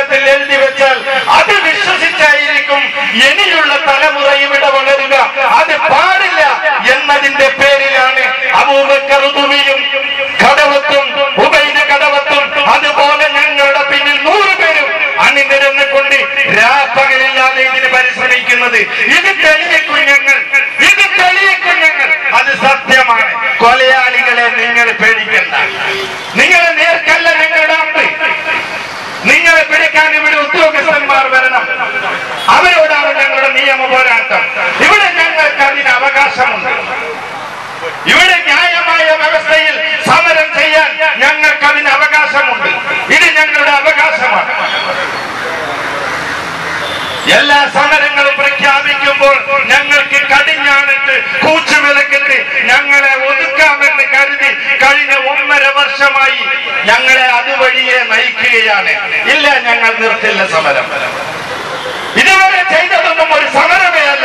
പുസ്തകത്തിൽ എഴുതി വെച്ചാൽ അത് വിശ്വസിച്ചായിരിക്കും ഇനിയുള്ള തലമുറ ഇവിടെ വളരുക അത് പാടില്ല എന്നതിന്റെ പേരിലാണ് അബൂബക്കർ ഉദുവിയും കടവത്തും ഉബൈദ് കടവത്തും അതുപോലെ ഞങ്ങളുടെ പിന്നിൽ നൂറ് പേരും അണിനിരന്ന് കൊണ്ട് രാപ്പകലില്ലാതെ ഇതിന് പരിശ്രമിക്കുന്നത് ഇത് തെളിയിക്കും ഞങ്ങൾ ഇത് തെളിയിക്കും ഞങ്ങൾ അത് സത്യമാണ് കൊലയാളികളെ നിങ്ങൾ പേടിക്കണ്ട നിങ്ങളെ നേർക്കല്ല ഞങ്ങളുടെ അമ്പ് നിങ്ങളെ പിടിക്കാൻ ഇവിടെ ഉദ്യോഗസ്ഥന്മാർ വരണം അവരോടാണ് ഞങ്ങളുടെ നിയമ പോരാട്ടം ഇവിടെ ഞങ്ങൾക്ക് അതിന് അവകാശമുണ്ട് ഇവിടെ ന്യായമായ വ്യവസ്ഥയിൽ സമരം ചെയ്യാൻ ഞങ്ങൾക്ക് അതിന് അവകാശമുണ്ട് ഇത് ഞങ്ങളുടെ അവകാശമാണ് എല്ലാ സമരങ്ങളും പ്രഖ്യാപിക്കുമ്പോൾ ഞങ്ങൾക്ക് കടിഞ്ഞാണിട്ട് കൂച്ചുവിലക്കിട്ട് ഞങ്ങളെ ഒതുക്കാമെന്ന് കരുതി കഴിഞ്ഞ ഒന്നര വർഷമായി ഞങ്ങളെ അതുവഴിയെ നയിക്കുകയാണ് ഇല്ല ഞങ്ങൾ നിർത്തില്ല സമരം ഇതുവരെ ചെയ്തതൊന്നും ഒരു സമരമേ അല്ല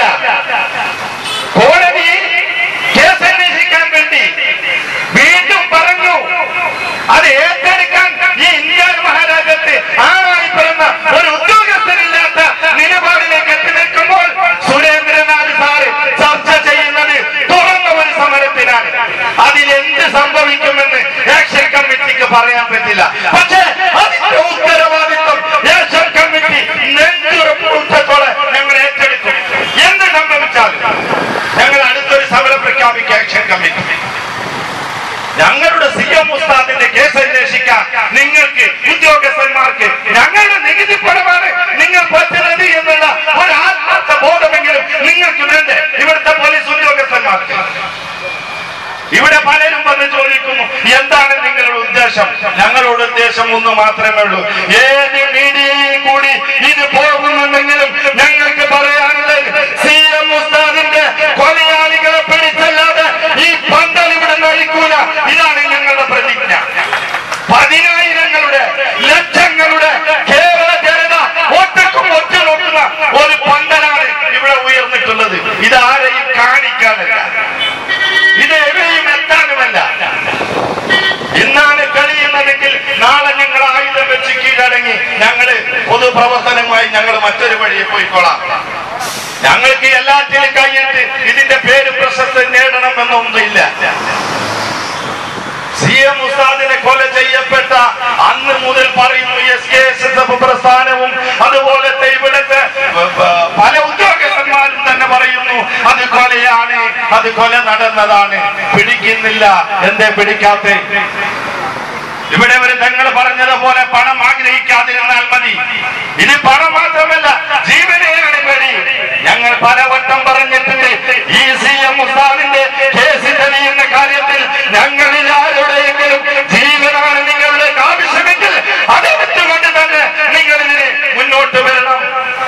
കോടതി കേസ് അന്വേഷിക്കാൻ വേണ്ടി വീണ്ടും പറഞ്ഞു അത് ഏറ്റെടുക്കാൻ ഈ ഇന്ത്യ മഹാരാജ്യത്ത് ആറായി പിറന്ന ഒരു ഉദ്യോഗസ്ഥരില്ലാത്ത നിലപാടിലേക്ക് എത്തി നിൽക്കുമ്പോൾ സുരേന്ദ്രനാഥ് സാറ് ചർച്ച ചെയ്യുന്നത് തുറന്ന ഒരു സമരത്തിനാണ് അതിൽ എന്ത് സംഭവിക്കുമെന്ന് ആക്ഷൻ കമ്മിറ്റിക്ക് പറയാൻ പറ്റില്ല പക്ഷേ അതിന്റെ ഉത്തരവാദിത്വം ആക്ഷൻ കമ്മിറ്റി നെഞ്ചുറപ്പൂട്ടത്തോടെ ഞങ്ങൾ ഏറ്റെടുക്കും എന്ത് സംഭവിച്ചാലും ഞങ്ങൾ അടുത്തൊരു സമരം പ്രഖ്യാപിക്കുക ആക്ഷൻ കമ്മിറ്റി ഞങ്ങളുടെ സി എം ഉസ്താദിന്റെ കേസ് അന്വേഷിക്കാൻ നിങ്ങൾക്ക് ഉദ്യോഗസ്ഥന്മാർക്ക് ഞങ്ങളുടെ നികുതി പണമാണ് നിങ്ങൾ പറ്റുന്നത് എന്നുള്ള ഒരു ആത്മാർത്ഥ ബോധമെങ്കിലും നിങ്ങൾക്ക് വേണ്ടേ ഇവിടുത്തെ പോലീസ് ഉദ്യോഗസ്ഥന്മാർക്ക് ഇവിടെ പലരും വന്ന് ചോദിക്കുന്നു എന്താണ് നിങ്ങളുടെ ഉദ്ദേശം ഞങ്ങളുടെ ഉദ്ദേശം ഒന്ന് മാത്രമേ ഉള്ളൂ ഏത് മീഡിയയിൽ കൂടി ഇത് പോകുന്നുണ്ടെങ്കിലും ഞങ്ങൾക്ക് പറയാനുള്ളത് സി എം ഉസ്താദിന്റെ കൊലയാളികളെ പിടിച്ചല്ലാതെ ഈ പന്തൽ ഇവിടെ നയിക്കൂല ഇതാണ് ഞങ്ങളുടെ പ്രതിജ്ഞ പതിനായിരങ്ങളുടെ ലക്ഷങ്ങളുടെ കേരള ജനത ഒറ്റക്കും ഒറ്റ നോക്കുന്ന ഒരു പന്തലാണ് ഇവിടെ ഉയർന്നിട്ടുള്ളത് ഇത് ആരെയും കാണിക്കാനല്ല ഇത് എവിടെയും എത്താനുമല്ല ഇന്നാണ് കഴിയുന്നതെങ്കിൽ നാളെ ഞങ്ങൾ ആയുധം വെച്ച് കീഴടങ്ങി ഞങ്ങള് പൊതുപ്രവർത്തനമായി ഞങ്ങൾ മറ്റൊരു വഴിയെ പോയിക്കോളാം ഞങ്ങൾക്ക് എല്ലാറ്റിലും കഴിഞ്ഞിട്ട് ഇതിന്റെ പേര് പ്രശസ്തി നേടണമെന്നൊന്നുമില്ല സി എം ഉസ്താദിനെ കൊല ചെയ്യപ്പെട്ട അന്ന് മുതൽ പറയുന്നു S K S S F പ്രസ്ഥാനവും അതുപോലത്തെ ഇവിടുത്തെ വ- വ- പല ഉദ്യോഗസ്ഥന്മാരും തന്നെ പറയുന്നു അത് കൊലയാണ് അത് കൊല നടന്നതാണ് പിടിക്കുന്നില്ല എന്തേ പിടിക്കാത്ത ഇവിടെ ഒരു തങ്ങൾ പറഞ്ഞതുപോലെ പണം ആഗ്രഹിക്കാതിരുന്നാൽ മതി ഇത് പണം മാത്രമല്ല ജീവനെയാണ് പേടി ഞങ്ങൾ പലവട്ടം പറഞ്ഞിട്ടുണ്ട് ഈ സി എം ഉസ്താദിന്റെ കേസ് തെളിയുന്ന കാര്യത്തിൽ ഞങ്ങളിൽ ആരുടെയെങ്കിലും ജീവനാണ് നിങ്ങളുടെ ആവശ്യമെങ്കിൽ അത് വിട്ടുകൊണ്ട് തന്നെ നിങ്ങൾ ഇതിന് മുന്നോട്ട് വരണം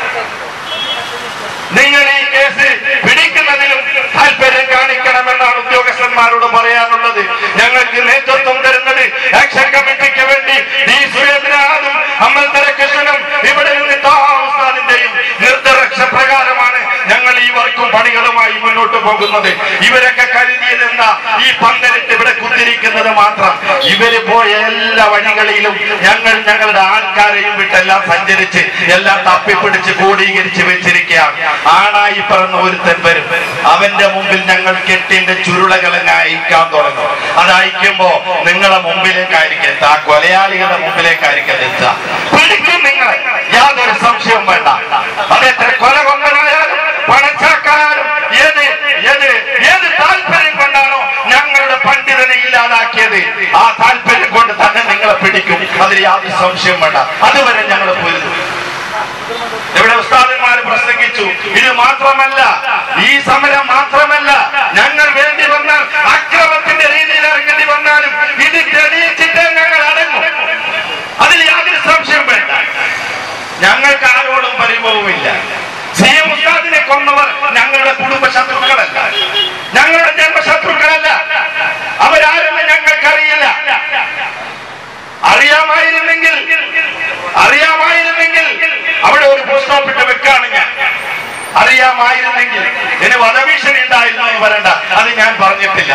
നിങ്ങൾ ഈ കേസ് പിടിക്കുന്നതിലും താല്പര്യം കാണിക്കണമെന്നാണ് ഉദ്യോഗസ്ഥന്മാരോട് പറയാനുള്ളത് ഞങ്ങൾക്ക് നേതൃത്വം തരുന്നത് ആക്ഷൻ കമ്മിറ്റിക്ക് വേണ്ടി ഡി സുരേന്ദ്രനാഥും അമ്മൽത്തര കൃഷ്ണനും ഇവിടെ നിന്ന് താഹ ഉസ്താദിന്റെയും നിർദ്ദക്ഷ പ്രകാരമാണ് ഞങ്ങൾ ഈ വർക്കും പണികളുമായി മുന്നോട്ട് പോകുന്നത് ഇവരൊക്കെ കരുതിയതെന്ന ഈ പന്തലിട്ട് ഇവിടെ കുത്തിരിക്കുന്നത് മാത്രം ഇവര് പോയ എല്ലാ വഴികളിലും ഞങ്ങൾ ഞങ്ങളുടെ ആൾക്കാരെയും വിട്ടെല്ലാം സഞ്ചരിച്ച് എല്ലാം തപ്പിപ്പിടിച്ച് ക്രോഡീകരിച്ച് വെച്ചിരിക്കുകയാണ് ആണായി പറഞ്ഞ ഒരുത്തൻ വരും അവന്റെ മുമ്പിൽ ഞങ്ങൾ കെട്ടിന്റെ ചുരുളകളെ അയക്കാൻ തുടങ്ങും അത് അയക്കുമ്പോ നിങ്ങളെ മുമ്പിലേക്കായിരിക്കും എത്തുക ആ കൊലയാളികളുടെ മുമ്പിലേക്കായിരിക്കും എത്തുക പിടിക്കും നിങ്ങൾ യാതൊരു സംശയവും വേണ്ട അതെത്ര കൊല കൊമ്പനായാലും പണച്ചാക്കായാലും ഏത് ഏത് ഏത് താല്പര്യം കൊണ്ടാണോ ഞങ്ങളുടെ പണ്ഡിതനെ ഇല്ലാതാക്കിയത് ആ താല്പര്യം കൊണ്ട് തന്നെ നിങ്ങളെ പിടിക്കും അതിൽ യാതൊരു സംശയവും വേണ്ട അതുവരെ ഞങ്ങൾ പോയിരുന്നു ഇവിടെ ഉസ്താദന്മാർ പ്രസംഗിച്ചു ഇത് മാത്രമല്ല ഈ സമരം മാത്രമല്ല ഞങ്ങൾ വേണ്ടി വന്നാൽ അക്രമത്തിന്റെ രീതിയിൽ ഇറങ്ങേണ്ടി വന്നാലും ഇത് തെളിയിച്ചിട്ട് ഞങ്ങൾ അടങ്ങും അതിൽ യാതൊരു സംശയം വേണ്ട ഞങ്ങൾക്ക് ആരോടും പരിഭവമില്ല സി എം ഉസ്താദിനെ കൊന്നവർ ഞങ്ങളുടെ കുടുംബ ശത്രുക്കളല്ല ഞങ്ങളുടെ ജന്മശത്രുക്കളല്ല അവരാരെന്ന് ഞങ്ങൾക്കറിയില്ല അറിയാമായിരുന്നെങ്കിൽ അറിയാമായിരുന്നെങ്കിൽ അവിടെ ഒരു ഫുൾ സ്റ്റോപ്പ് ഇട്ട് വെക്കാണ് ഞാൻ അറിയാമായിരുന്നെങ്കിൽ ഇനി വധഭീഷണി ഉണ്ടായിരുന്നു എന്ന് പറയണ്ട അത് ഞാൻ പറഞ്ഞിട്ടില്ല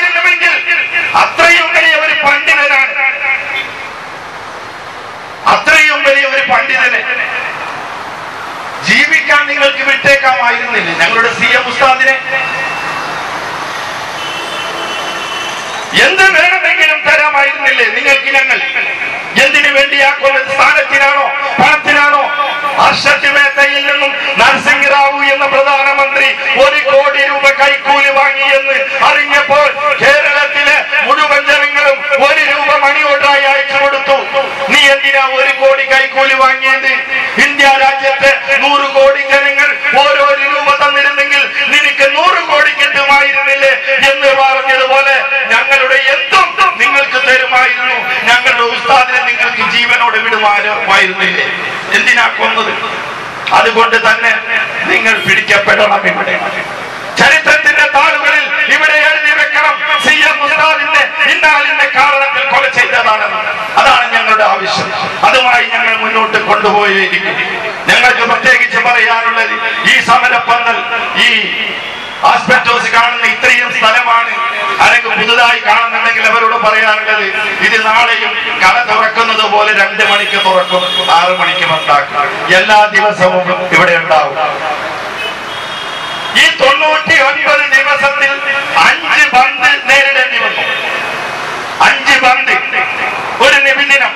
അറിയാമായിരുന്നുവെങ്കിൽ അത്രയും വലിയ ഒരു പണ്ഡിതനാണ് അത്രയും പണ്ഡിതനെ ജീവിക്കാൻ നിങ്ങൾക്ക് വിട്ടേക്കാമായിരുന്നില്ലേ ഞങ്ങളുടെ സി എം ഉസ്താദിനെ എന്ത് വേണമെങ്കിലും തരാമായിരുന്നില്ലേ നിങ്ങൾക്ക് ഞങ്ങൾ എന്തിനു വേണ്ടിയാക്കുന്നത് സ്ഥാനത്തിനാണോ പണത്തിനാണോ ഹർഷത്ത് മേത്തയിൽ നിന്നും നരസിംഹ റാവു എന്ന പ്രധാനമന്ത്രി ഒരു കോടി രൂപ കൈക്കൂലി വാങ്ങിയെന്ന് അറിഞ്ഞപ്പോൾ കേരളത്തിലെ മുഴുവൻ ജനങ്ങളും ഒരു രൂപ മണി ഓർഡറായി അയച്ചു കൊടുത്തു നീ എന്തിനാ ഒരു കോടി കൈക്കൂലി വാങ്ങിയത് ഇന്ത്യ രാജ്യത്തെ നൂറ് കോടി ജനങ്ങൾ ഓരോ രൂപ തന്നിരുന്നെങ്കിൽ നിനക്ക് നൂറ് കോടി കിട്ടുമായിരുന്നില്ലേ എന്ന് പറഞ്ഞതുപോലെ ഞങ്ങളുടെ എന്തും നിങ്ങൾക്ക് തരുമായിരുന്നു ഞങ്ങളുടെ ഉസ്താദിനെ നിങ്ങൾക്ക് ജീവനോട് വിടുമായിരുന്നില്ലേ എന്തിനാ കൊന്നത് അതുകൊണ്ട് തന്നെ നിങ്ങൾ പിടിക്കപ്പെടണം ഇവിടെ ചരിത്രത്തിന്റെ താളുകളിൽ ഇവിടെ എഴുതി വെക്കണം സി എം ഉസ്താദിന്റെ ഇന്നാലിന്റെ കാരണത്തിൽ കൊല ചെയ്തതാണെന്ന് അതാണ് ഞങ്ങളുടെ ആവശ്യം അതുമായി ഞങ്ങൾ മുന്നോട്ട് കൊണ്ടുപോയിരിക്കും ഞങ്ങൾക്ക് പ്രത്യേകിച്ച് പറയാനുള്ളത് ഈ സമരപ്പന്തൽ ഈ ആസ്പെറ്റോസ് കാണുന്ന ഇത്രയും സ്ഥലമാണ് അല്ലെങ്കിൽ പുതുതായി കാണുന്നുണ്ടെങ്കിൽ അവരോട് പറയാനുള്ളത് ഇത് നാളെയും കട തുറക്കുന്നത് പോലെ രണ്ട് മണിക്ക് തുറക്കും ആറ് മണിക്ക് ബന്ധാക്കും എല്ലാ ദിവസവും ഇവിടെ ഉണ്ടാവും ഈ തൊണ്ണൂറ്റി ഒൻപത് ദിവസത്തിൽ അഞ്ച് ബന്ദ് നേരിടേണ്ടി വന്നു അഞ്ച് ബന്ദ് ഒരു നിബിദിനം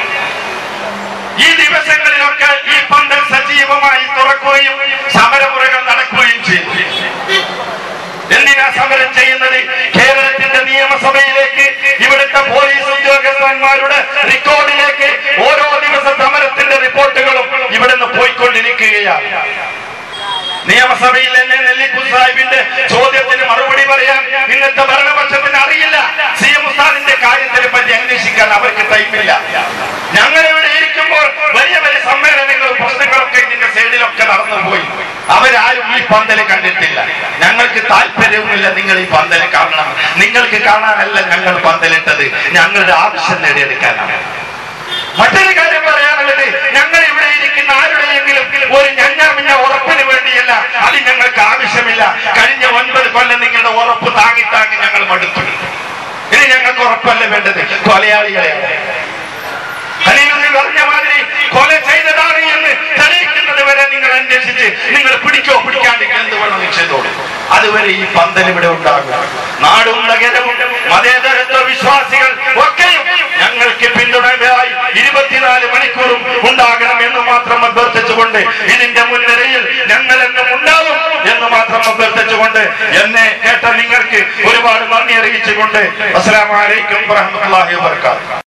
ഈ ദിവസങ്ങളിലൊക്കെ ഈ പന്തൽ സജീവമായി തുറക്കുകയും സമരമുറകൾ നടക്കുകയും ചെയ്തു എന്തിനാ സമരം ചെയ്യുന്നത് കേരളത്തിന്റെ നിയമസഭയിലേക്ക് ഇവിടുത്തെ പോലീസ് ഉദ്യോഗസ്ഥന്മാരുടെ റെക്കോർഡിലേക്ക് ഓരോ ദിവസ സമരത്തിന്റെ റിപ്പോർട്ടുകളും ഇവിടുന്ന് പോയിക്കൊണ്ടിരിക്കുകയാണ് നിയമസഭയിൽ തന്നെ നെല്ലിക്കു സാഹിബിന്റെ ചോദ്യത്തിന് മറുപടി പറയാൻ ഇന്നത്തെ ഭരണപക്ഷത്തിന് അറിയില്ല സി എം ഉസ്താദിന്റെ കാര്യത്തിനെ പറ്റി അന്വേഷിക്കാൻ അവർക്ക് ടൈമില്ല ഞങ്ങൾ ഇവിടെ ഇരിക്കുമ്പോൾ വലിയ വലിയ സമ്മേളനങ്ങളും പ്രശ്നങ്ങളൊക്കെ ഇതിന്റെ സൈഡിലൊക്കെ നടന്നുപോയി അവരാരും ഈ പന്തല് കണ്ടിട്ടില്ല ഞങ്ങൾക്ക് താല്പര്യവുമില്ല നിങ്ങൾ ഈ പന്തല് കാണണം നിങ്ങൾക്ക് കാണാനല്ല ഞങ്ങൾ പന്തലിട്ടത് ഞങ്ങളുടെ ആവശ്യം നേടിയെടുക്കാനാണ് മറ്റൊരു കാര്യം പറയാനുള്ളത് ഞങ്ങൾ ഇവിടെ ഇരിക്കുന്ന ആരുടെയെങ്കിലും ഒരു ഞഞ്ഞാമിഞ്ഞ ഉറപ്പിന് വേണ്ടിയല്ല അത് ഞങ്ങൾക്ക് ആവശ്യമില്ല കഴിഞ്ഞ ഒൻപത് കൊല്ലം നിങ്ങളുടെ ഉറപ്പ് താങ്ങി താങ്ങി ഞങ്ങൾ മടുത്തു ഇനി ഞങ്ങൾക്ക് ഉറപ്പല്ല വേണ്ടത് കൊലയാളികളെയാണ് ഖലീലുദ്ദീൻ പറഞ്ഞ മാതിരി കൊല ചെയ്തതാണ് എന്ന് തെളിയിക്കുന്നത് വരെ നിങ്ങൾ അന്വേഷിച്ച് നിങ്ങൾ പിടിക്കോ പിടിക്കാണ്ടിരിക്കും എന്ത് വേണം നിശ്ചയത്തോടെ അതുവരെ ഈ പന്തൽ ഇവിടെ ഉണ്ടാകും നാടും നഗരവും മതേതരത്വ വിശ്വാസികൾ ഒക്കെയും ഞങ്ങൾക്ക് പിന്തുണയായി ഇരുപത്തിനാല് മണിക്കൂറും ഉണ്ടാകണം എന്ന് മാത്രം അഭ്യർത്ഥിച്ചുകൊണ്ട് ഇതിന്റെ മുൻനിരയിൽ ഞങ്ങൾ എന്നും ഉണ്ടാവും എന്ന് മാത്രം അഭ്യർത്ഥിച്ചുകൊണ്ട് എന്നെ കേട്ട നിങ്ങൾക്ക് ഒരുപാട് നന്ദി അറിയിച്ചുകൊണ്ട് അസ്സലാമലൈക്കും വറഹ്മത്തുള്ളാഹി വബറകാതുഹു